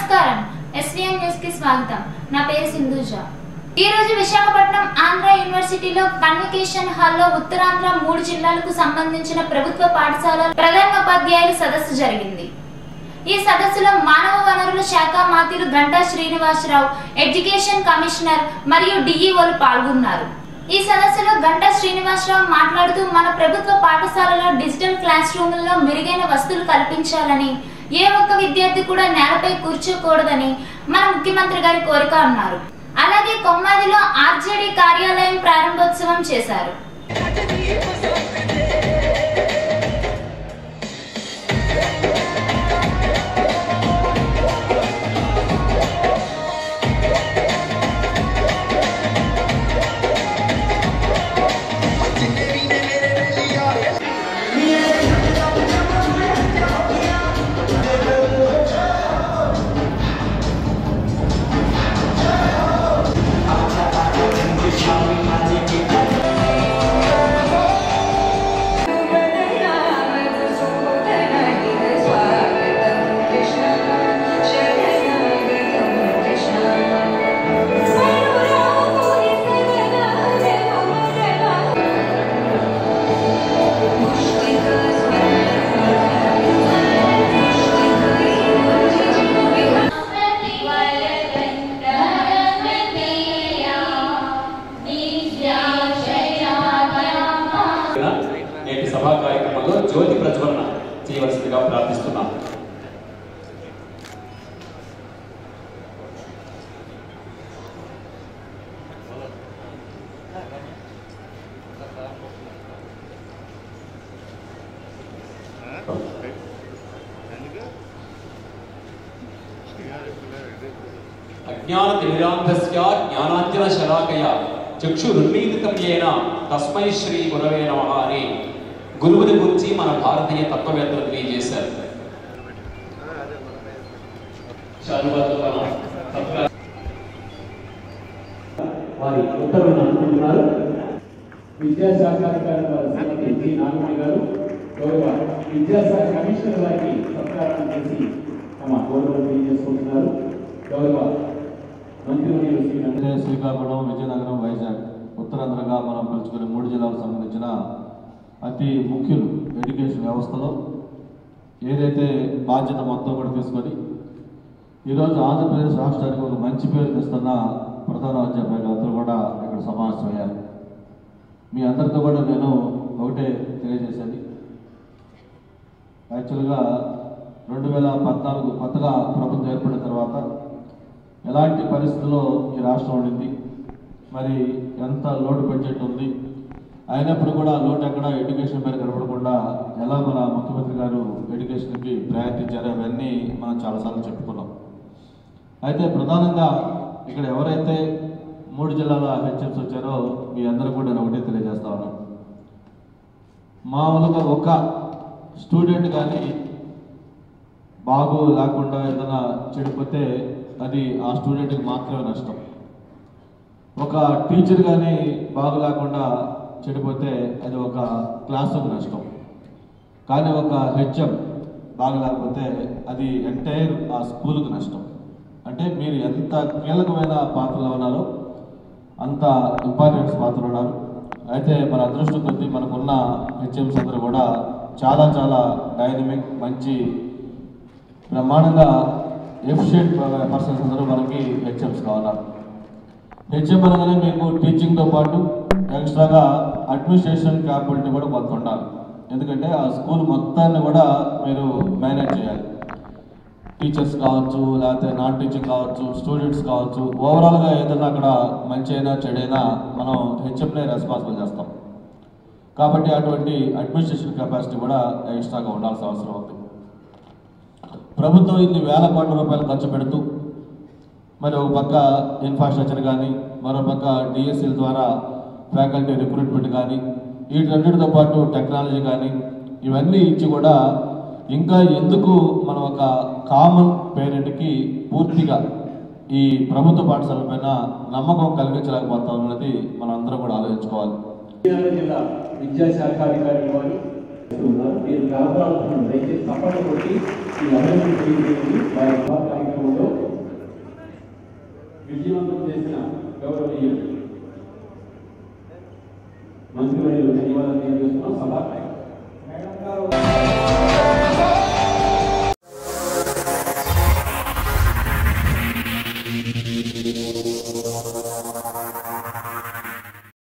నమస్కారం SVM news కి స్వాగతం నా పేరు సింధూజ ఈ రోజు విశాఖపట్నం ఆంధ్ర యూనివర్సిటీలో కన్వికేషన్ హాల్లో ఉత్తరాంధ్ర మూడు జిల్లాలకు సంబంధించిన ప్రభుత్వ పాఠశాల ప్రధానోపాధ్యాయుల సదస్సు జరిగింది ఈ సదస్సులో మానవ వనరుల శాఖ మంత్రులు గంటా శ్రీనివాసరావు ఎడ్యుకేషన్ కమిషనర్ మరియు డిఈఓలు పాల్గొన్నారు ఈ సదస్సులో గంటా శ్రీనివాసరావు మాట్లాడుతూ మన ప్రభుత్వ పాఠశాలలో డిజిటల్ క్లాస్ రూముల్లో మెరుగైన వస్తువులు కల్పించాలని ఏ ఒక్క విద్యార్థి కూడా నేలపై కూర్చోకూడదని మన ముఖ్యమంత్రి గారి కోరిక అన్నారు అలాగే కొమ్మాదిలో ఆర్జేడీ కార్యాలయం ప్రారంభోత్సవం చేశారు నేటి సభా కార్యక్రమంలో జ్యోతి ప్రజ్వలన చేయవలసిందిగా ప్రార్థిస్తున్నాం అజ్ఞాన తిమిరాంధస్య జ్ఞానాంజన శలాకయ చక్షురున్మీలితం ఏన తస్మై శ్రీ గురవే నమః అని గురువుని గురించి మన భారతీయ తత్వవేత్తలు తెలియజేశారు శాలువాతో మన తత్వ వారి ఉత్తర్వులను అందుకుంటున్నారు విద్యాశాఖ అధికారి వారు శ్రీమతి జి నాగమణి గారు గౌరవ విద్యాశాఖ కమిషనర్ వారికి సత్కారం చేసి తమ గౌరవం తెలియజేసుకుంటున్నారు గౌరవ మంత్రివర్యులు శ్రీ నంద- ఇదే శ్రీకాకుళం విజయనగరం వైజాగ్ ఉత్తరాంధ్రగా మనం పిలుచుకునే మూడు జిల్లాలకు సంబంధించిన అతి ముఖ్యులు ఎడ్యుకేషన్ వ్యవస్థలో ఏదైతే బాధ్యత మొత్తం కూడా తీసుకొని ఈరోజు ఆంధ్రప్రదేశ్ రాష్ట్రానికి ఒక మంచి పేరు తెస్తున్న ప్రధాన అధ్యాపకులు అందరూ కూడా ఇక్కడ సమావేశమయ్యారు మీ అందరితో కూడా నేను ఒకటే తెలియజేశాను యాక్చువల్గా రెండు వేల పద్నాలుగు కొత్తగా ప్రభుత్వం ఏర్పడిన తర్వాత ఎలాంటి పరిస్థితుల్లో ఈ రాష్ట్రం ఉండింది మరి ఎంత లోటు బడ్జెట్ ఉంది అయినప్పుడు కూడా ఆ లోటు ఎక్కడ ఎడ్యుకేషన్ మీద కనపడకుండా ఎలా మన ముఖ్యమంత్రి గారు ఎడ్యుకేషన్కి ప్రయత్నించారో అవన్నీ మనం చాలాసార్లు చెప్పుకున్నాం అయితే ప్రధానంగా ఇక్కడ ఎవరైతే మూడు జిల్లాల హెచ్ఎంస్ వచ్చారో మీ అందరూ కూడా నేను ఒకటే తెలియజేస్తా ఉన్నాను మామూలుగా ఒక స్టూడెంట్ కానీ బాగు లేకుండా ఏదైనా చెడిపోతే అది ఆ స్టూడెంట్కి మాత్రమే నష్టం ఒక టీచర్ కానీ బాగు లేకుండా చెడిపోతే అది ఒక క్లాసుకు నష్టం కానీ ఒక హెచ్ఎం బాగా లేకపోతే అది ఎంటైర్ ఆ స్కూల్కి నష్టం అంటే మీరు ఎంత కీలకమైన పాత్రలో ఉన్నారో అంత ఇంపార్టెన్స్ పాత్ర ఉన్నారు అయితే మన అదృష్టం కొద్దీ మనకున్న హెచ్ఎంస్ అందరూ కూడా చాలా చాలా డైనమిక్ మంచి బ్రహ్మాండంగా ఎఫిషియెంట్ పర్సన్స్ అందరూ మనకి హెచ్ఎంస్ కావాలి హెచ్ఎం అనగానే మీకు టీచింగ్తో పాటు ఎక్స్ట్రాగా అడ్మినిస్ట్రేషన్ క్యాపబిలిటీ కూడా కొంత ఉండాలి ఎందుకంటే ఆ స్కూల్ మొత్తాన్ని కూడా మీరు మేనేజ్ చేయాలి టీచర్స్ కావచ్చు లేకపోతే నాన్ టీచింగ్ కావచ్చు స్టూడెంట్స్ కావచ్చు ఓవరాల్గా ఏదైనా అక్కడ మంచి అయినా చెడైనా మనం హెచ్ఎంనే రెస్పాన్సిబుల్ చేస్తాం కాబట్టి అటువంటి అడ్మినిస్ట్రేషన్ కెపాసిటీ కూడా ఎక్స్ట్రాగా ఉండాల్సిన అవసరం ఉంది ప్రభుత్వం ఇన్ని వేల కోట్ల రూపాయలు ఖర్చు పెడుతూ మరి ఒక పక్క ఇన్ఫ్రాస్ట్రక్చర్ కానీ మరో పక్క డిఎస్సీల ద్వారా ఫ్యాకల్టీ రిక్రూట్మెంట్ కానీ వీటన్నిటితో పాటు టెక్నాలజీ కానీ ఇవన్నీ ఇచ్చి కూడా ఇంకా ఎందుకు మనం ఒక కామన్ పేరెంట్కి పూర్తిగా ఈ ప్రభుత్వ పాఠశాల పైన నమ్మకం కలిగించలేకపోతాం అన్నది మనం అందరం కూడా ఆలోచించుకోవాలి విజయనగరం జిల్లా విద్యాశాఖ అధికారి వారు ఉన్నారు. మీరు గ్రామాలను దయచేసి తప్పని కొట్టి ఈ అభివృద్ధి తెలియజేయండి వారి సభా కార్యక్రమం కార్యక్రమంలో విజయవంతం చేసిన గౌరవనీయులు మంత్రివర్యులు ధన్యవాదాలు తెలియజేస్తున్నాం సభ